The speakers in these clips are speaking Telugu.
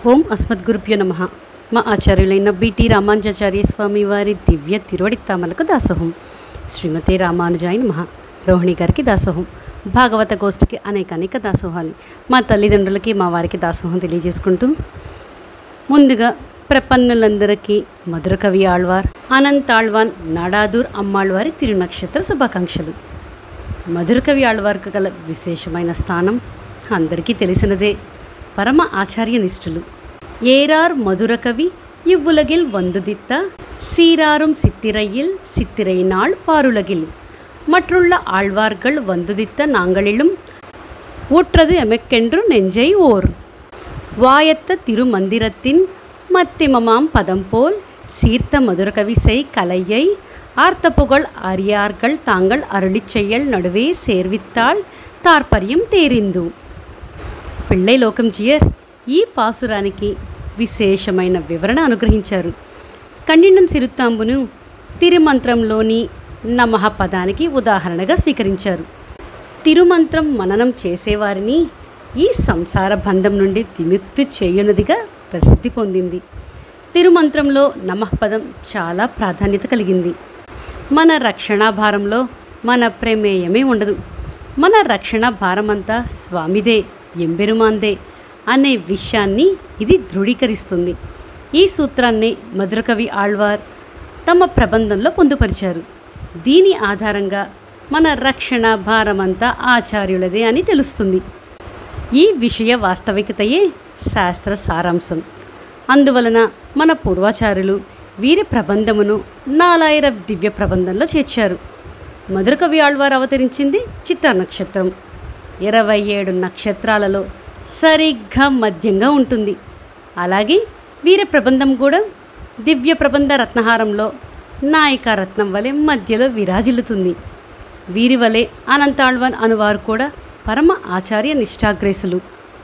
ఓం అస్మద్గురుభ్యో నమ మా ఆచార్యులైన బిటి రామానుజాచార్య స్వామి వారి దివ్య తిరువడి తామలకు దాసోహం శ్రీమతి రామానుజాయ నమ రోహిణి గారికి దాసోహం భాగవత గోష్ఠికి అనేక అనేక దాసోహాలు మా తల్లిదండ్రులకి మా వారికి దాసోహం తెలియజేసుకుంటూ ముందుగా ప్రపన్నులందరికీ మధుర కవి ఆళ్వార్ అనంత్ ఆళ్వాన్ నాడాదూర్ అమ్మాళ్వారి తిరునక్షత్ర శుభాకాంక్షలు మధుర కవి ఆళ్వార్కు గల విశేషమైన స్థానం అందరికీ తెలిసినదే పరమ ఆచార్య నిష్ఠులు ఏరార్ మధుర కవి ఇవ్వులగిల్ వందుదిత్త சீராரும் சித்திரையில் சித்திரை நாள் பாருலகில் மற்றுள்ள ஆழ்வார்கள் வந்துதித்த நாங்களிலும் ஊற்றது எமக்கென்று நெஞ்சை ஓர் வாயத்த திருமந்திரத்தின் மத்திமமாம் பதம் போல் சீர்த்த மதுரகவிசை கலையை ஆர்த்த புகழ் அறியார்கள் தாங்கள் அருளிச் செயல் நடுவே சேர்வித்தால் తార్పర్యం తేరిందు పిళ్ళై లోకం జియర్ ఈ పాసురానికి విశేషమైన వివరణ అనుగ్రహించారు కన్నిండం సిరుత్తాంబును తిరుమంత్రంలోని నమః పదానికి ఉదాహరణగా స్వీకరించారు తిరుమంత్రం మననం చేసేవారిని ఈ సంసార బంధం నుండి విముక్తి చేయునదిగా ప్రసిద్ధి పొందింది తిరుమంత్రంలో నమః పదం చాలా ప్రాధాన్యత కలిగింది మన రక్షణ భారంలో మన ప్రమేయమే ఉండదు మన రక్షణ భారమంతా స్వామిదే ఎంబెరుమాందే అనే విషయాన్ని ఇది ధృవీకరిస్తుంది ఈ సూత్రాన్ని మధురకవి ఆళ్వార్ తమ ప్రబంధంలో పొందుపరిచారు దీని ఆధారంగా మన రక్షణ భారమంతా ఆచార్యులదే అని తెలుస్తుంది ఈ విషయ వాస్తవికతయే శాస్త్ర సారాంశం అందువలన మన పూర్వాచారులు వీరి ప్రబంధమును నాలాయిర దివ్య ప్రబంధంలో చేర్చారు మధురకవి ఆళ్వారు అవతరించింది చిత్ర నక్షత్రం ఇరవై ఏడు నక్షత్రాలలో సరిగ్గా మధ్యంగా ఉంటుంది అలాగే వీరి ప్రబంధం కూడా దివ్య ప్రబంధ రత్నహారంలో నాయికా రత్నం వలె మధ్యలో విరాజిల్లుతుంది వీరి వలె అనంతాళ్వన్ అనువారు కూడా పరమ ఆచార్య నిష్ఠాగ్రేసులు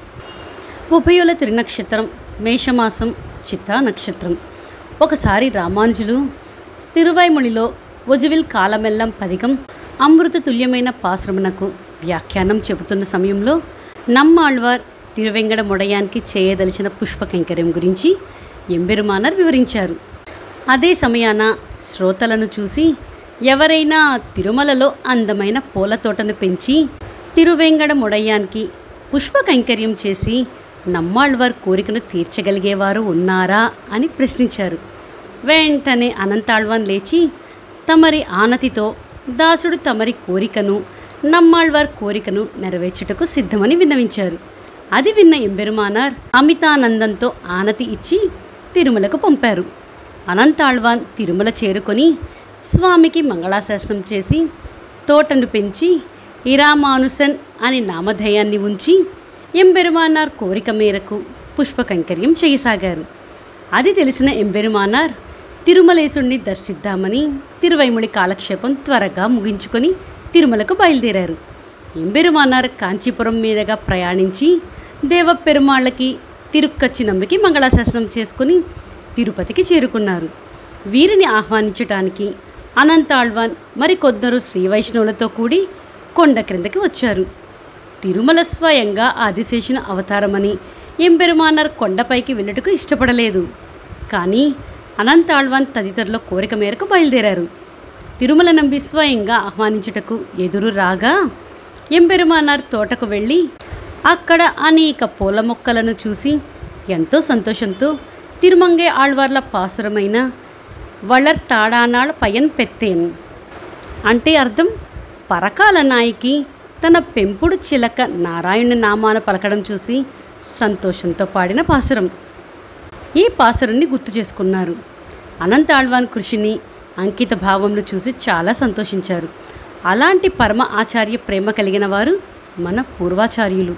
ఉభయుల త్రినక్షత్రం మేషమాసం చిత్తా నక్షత్రం ఒకసారి రామానుజులు తిరువైముళిలో ఒజువిల్ కాలమెల్లం పదికం అమృత తుల్యమైన పాశ్రమణకు వ్యాఖ్యానం చెబుతున్న సమయంలో నమ్మాళ్వార్ తిరువెంగడ మొడయానికి చేయదలిచిన పుష్ప కైంకర్యం గురించి ఎంబెరుమానర్ వివరించారు అదే సమయాన శ్రోతలను చూసి ఎవరైనా తిరుమలలో అందమైన పూల తోటను పెంచి తిరువెంగడ మొడయానికి పుష్ప కైంకర్యం చేసి నమ్మాళ్వార్ కోరికను తీర్చగలిగేవారు ఉన్నారా అని ప్రశ్నించారు వెంటనే అనంతాళ్వాన్ లేచి తమరి ఆనతితో దాసుడు తమరి కోరికను నమ్మాళ్వార్ కోరికను నెరవేర్చుటకు సిద్ధమని విన్నవించారు అది విన్న ఎంబెరుమానార్ అమితానందంతో ఆనతి ఇచ్చి తిరుమలకు పంపారు అనంతాళ్వాన్ తిరుమల చేరుకొని స్వామికి మంగళాశాసనం చేసి తోటను పెంచి ఇరామానుసన్ అనే నామధేయాన్ని ఉంచి ఎంబెరుమానార్ కోరిక మేరకు పుష్ప కైంకర్యం చేయసాగారు అది తెలిసిన ఎంబెరుమానార్ తిరుమలేశుణ్ణి దర్శిద్దామని తిరువైముడి కాలక్షేపం త్వరగా ముగించుకొని తిరుమలకు బయలుదేరారు ఎంబెరుమానార్ కాంచీపురం మీదుగా ప్రయాణించి దేవపెరుమాళ్ళకి తిరుక్కచ్చి నమ్మికి మంగళాశాసనం చేసుకుని తిరుపతికి చేరుకున్నారు వీరిని ఆహ్వానించటానికి అనంతాళ్వాన్ మరికొద్దరు శ్రీ వైష్ణవులతో కూడి కొండ క్రిందకి వచ్చారు తిరుమల స్వయంగా ఆదిశేషుని అవతారమని ఎంబెరుమానర్ కొండపైకి వెళ్ళుటకు ఇష్టపడలేదు కానీ అనంతాళ్వాన్ తదితరుల కోరిక మేరకు బయలుదేరారు తిరుమల నంబి స్వయంగా ఆహ్వానించుటకు ఎదురు రాగా ఎంబెరుమానార్ తోటకు వెళ్ళి అక్కడ అనేక పూల మొక్కలను చూసి ఎంతో సంతోషంతో తిరుమంగే ఆళ్వార్ల పాసురమైన వళర్ తాడానాళ్ పయన్ పెత్తేన్ అంటే అర్థం పరకాల నాయికి తన పెంపుడు చిలక నారాయణ నామాన పలకడం చూసి సంతోషంతో పాడిన పాసురం ఈ పాసురాన్ని గుర్తు చేసుకున్నారు అనంత ఆళ్వాన్ కృషిని అంకిత భావంను చూసి చాలా సంతోషించారు అలాంటి పరమ ఆచార్య ప్రేమ కలిగిన వారు మన పూర్వాచార్యులు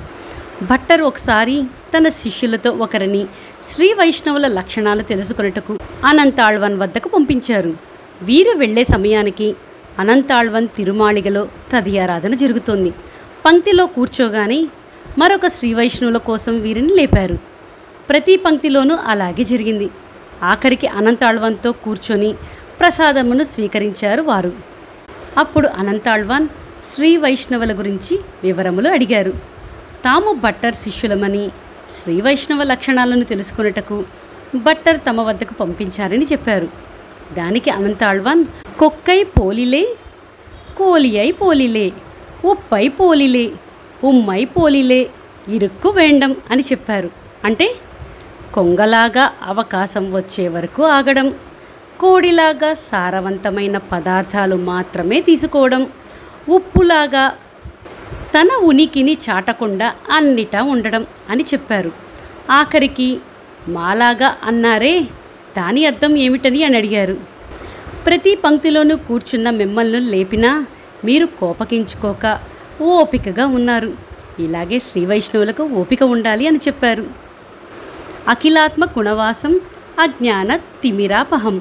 భట్టర్ ఒకసారి తన శిష్యులతో ఒకరిని శ్రీ వైష్ణవుల లక్షణాలు తెలుసుకొనుటకు అనంతాళ్వన్ వద్దకు పంపించారు వీరు వెళ్ళే సమయానికి అనంతాళ్వన్ తిరుమాళిగలో తదియారాధన జరుగుతోంది పంక్తిలో కూర్చోగానే మరొక శ్రీ వైష్ణవుల కోసం వీరిని లేపారు ప్రతి పంక్తిలోనూ అలాగే జరిగింది ఆఖరికి అనంతాళ్వన్తో కూర్చొని ప్రసాదమును స్వీకరించారు వారు అప్పుడు అనంతాళ్వాన్ శ్రీ వైష్ణవుల గురించి వివరములు అడిగారు తాము భట్టర్ శిష్యులమని శ్రీ వైష్ణవ లక్షణాలను తెలుసుకున్నటకు భట్టర్ తమ వద్దకు పంపించారని చెప్పారు దానికి అనంతాళ్వాన్ కొక్కై పోలిలే కోలియై పోలిలే ఉప్పై పోలిలే ఉమ్మై పోలిలే ఇరుక్కు వేండం అని చెప్పారు అంటే కొంగలాగా అవకాశం వచ్చే వరకు ఆగడం కోడిలాగా సారవంతమైన పదార్థాలు మాత్రమే తీసుకోవడం ఉప్పులాగా తన ఉనికిని చాటకుండా అన్నిటా ఉండడం అని చెప్పారు ఆఖరికి మాలాగా అన్నారే దాని అర్థం ఏమిటని అని అడిగారు ప్రతి పంక్తిలోనూ కూర్చున్న మిమ్మల్ని లేపినా మీరు కోపగించుకోక ఓపికగా ఉన్నారు ఇలాగే శ్రీ వైష్ణవులకు ఓపిక ఉండాలి అని చెప్పారు అఖిలాత్మ గుణవాసం అజ్ఞాన తిమిరాపహం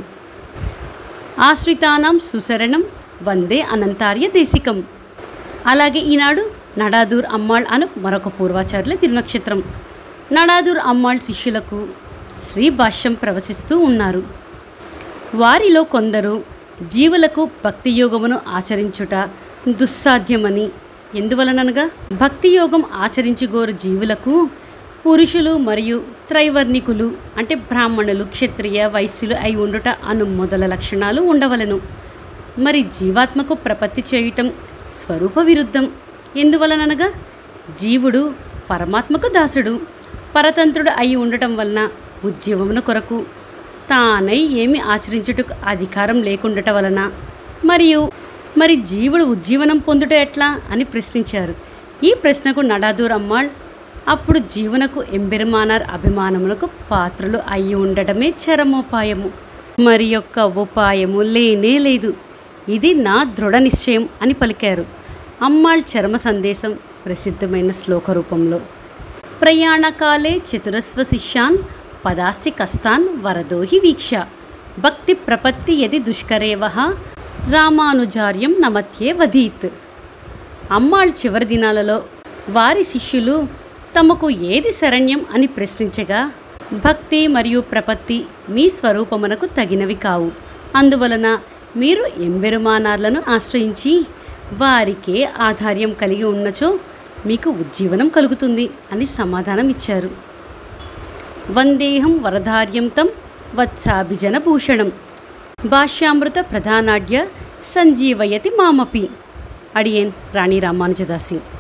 ఆశ్రితానాం సుశరణం వందే అనంతార్య దేశికం అలాగే ఈనాడు నడాదూర్ అమ్మాళ్ అను మరొక పూర్వాచార్యుల తిరునక్షత్రం నడాదూర్ అమ్మాళ్ శిష్యులకు శ్రీ భాష్యం ప్రవచిస్తూ ఉన్నారు వారిలో కొందరు జీవులకు భక్తి యోగమును ఆచరించుట దుస్సాధ్యమని ఎందువలననగా భక్తి యోగం ఆచరించుగోరు జీవులకు పురుషులు మరియు త్రైవర్ణికులు అంటే బ్రాహ్మణులు క్షత్రియ వైశ్యులు అయి ఉండుట అను మొదల లక్షణాలు ఉండవలను మరి జీవాత్మకు ప్రపత్తి చేయటం స్వరూప విరుద్ధం ఎందువలననగా జీవుడు పరమాత్మకు దాసుడు పరతంత్రుడు అయి ఉండటం వలన ఉద్యమమున కొరకు తానై ఏమి ఆచరించుటకు అధికారం లేకుండట వలన మరియు మరి జీవుడు ఉజ్జీవనం పొందుట ఎట్లా అని ప్రశ్నించారు ఈ ప్రశ్నకు నడాదూర్ అమ్మాళ్ అప్పుడు జీవనకు ఎంబెరుమానార్ అభిమానములకు పాత్రలు అయి ఉండటమే చరమోపాయము మరి యొక్క ఉపాయము లేనే లేదు ఇది నా దృఢ నిశ్చయం అని పలికారు అమ్మాళ్ చరమ సందేశం ప్రసిద్ధమైన శ్లోక రూపంలో ప్రయాణకాలే చతురస్వ శిష్యాన్ పదాస్తి కస్తాన్ వరదోహి వీక్ష భక్తి ప్రపత్తి యది దుష్కరేవ రామానుజార్యం నమత్యే వదీత్ అమ్మాళ్ చివరి దినాలలో వారి శిష్యులు తమకు ఏది శరణ్యం అని ప్రశ్నించగా భక్తి మరియు ప్రపత్తి మీ స్వరూపమునకు తగినవి కావు అందువలన మీరు ఎంబెరుమానార్లను ఆశ్రయించి వారికే ఆధార్యం కలిగి ఉన్నచో మీకు ఉజ్జీవనం కలుగుతుంది అని సమాధానం ఇచ్చారు వందేహం వరధార్యం తం వత్సాభిజన భూషణం భాష్యామృత ప్రధానాడ్య సంజీవయతి మామపి అడియేన్ రాణి రామానుజదాసి